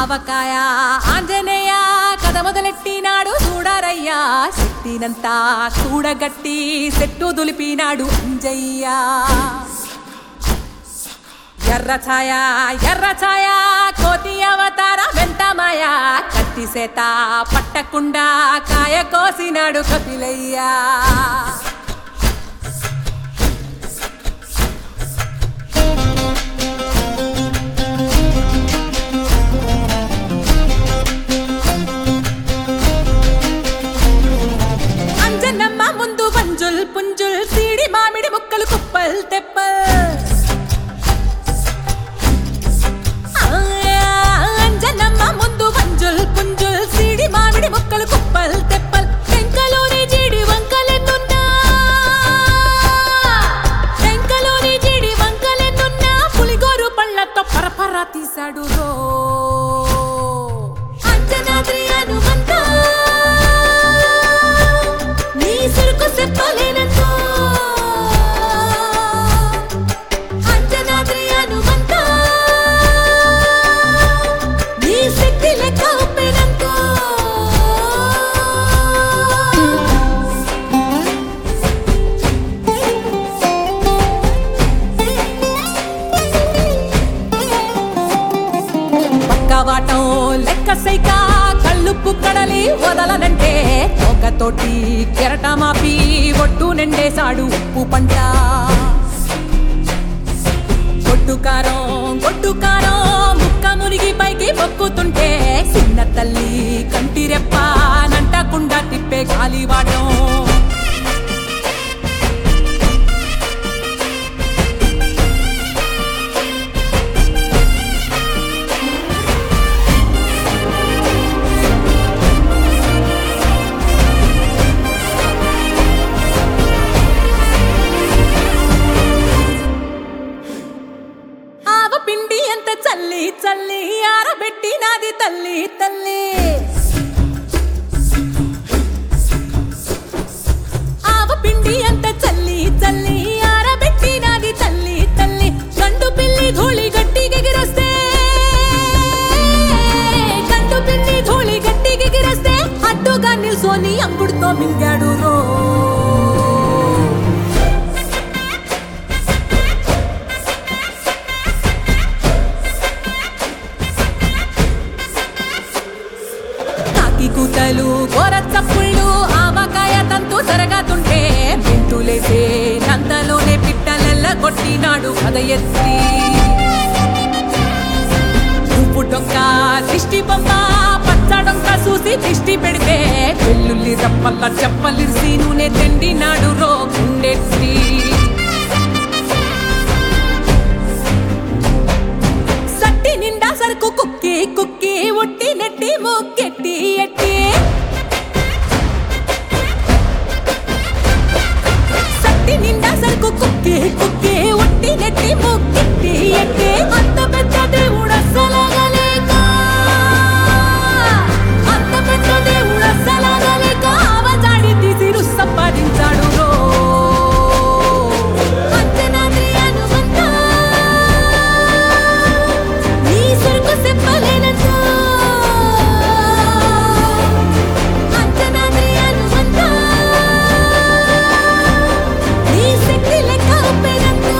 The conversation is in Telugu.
ఆవకాయ ఆంజనేయ కథ మొదలెట్టినాడు చూడారయ్యా శక్తినంతా చూడగట్టి చెట్టు దులిపినాడు అంజయ్య ఎర్ర ఛాయ ఎర్ర ఛాయ కోతి అవతార వెంటమాయ కత్తి సేత పట్టకుండా కాయ కోసినాడు కపిలయ్యా అంజనమ్మ ముందు పంజుల్ పుంజుల్ సీడి మామిడి ముక్కలు కుప్పల్ తెప్పల్ ఆ, అంజనమ్మ ముందు పంజుల్ పుంజుల్ సీడి మామిడి ముక్కలు కుప్పల్ తెప్పల్ టెంకలోని జీడి వంకలెన్నున్నా టెంకలోని జీడి వంకలెన్నున్నా పులిగోరు పళ్ళతో పరపర తీశాడు రో అంజనాద్రి హనుమంతా నీ సురుకు చెప్పలేనంతో అంజనాద్రి హనుమంత నీ శక్తి లెక్క ఒప్పెనంతో పక్కవాటం లెక్క సైక కళ్ళుప్పు కడలి వదలనంటే తోకతోటి కెరటమాపి ఒట్టు నిండేశాడు ఉప్పు పంట గొడ్డుకారం గొడ్డుకారం ముక్క మునిగి పైకి పొక్కుతుంటే చిన్న తల్లి కంటి రెప్ప నంటకుండా తిప్పే గాలివాటం ఆవ పిండి ఎంత చల్లి చల్లి ఆరబెట్టి నాది తల్లి తల్లి ఆవ పిండి ఎంత చల్లి చల్లి ఆరబెట్టి నాది తల్లి తల్లి గండు పిల్లి ధూళి గట్టి ఎగిరొస్తే గండు పిల్లి ధూళి గట్టి ఎగిరొస్తే అడ్డుగా నిల్సోని అంగుడుతో మింగాడు రో కాకి కూతలు గోర చప్పుళ్ళు ఆవకాయ తంతు జరగతుంటే మెంతులేసే నంతలోనే పిట్టలెల్ల కొట్టినాడు కథ ఎత్తి ఉప్పు డొక్క దిష్టి బొమ్మ పచ్చడొక్క చూసి దిష్టి పెడితే వెల్లుల్లి రప్పల్ల చెప్పలిరిసి నూనె తెండినాడు రో గుండెత్తి సట్టి నిండా సరుకు కుక్కి కుక్కి ఒట్టి నెట్టి ముక్కెట్టి ఎట్టి సట్టి నిండా సరుకు కుక్కి కుక్కి ఒట్టి నెట్టి ముక్కెట్టి ఎట్టి అంత పెద్ద దేవుడు అస్సలగలేక అంత పెద్ద దేవుడు అస్సలగలేక ఆవజాడి తీసి రుస్సంపాదించాడు రో అంజనాద్రి హనుమంతా నీ సరుకు చెప్పలేనంతో అంజనాద్రి హనుమంత నీ శక్తి లెక్క ఒప్పెనంతో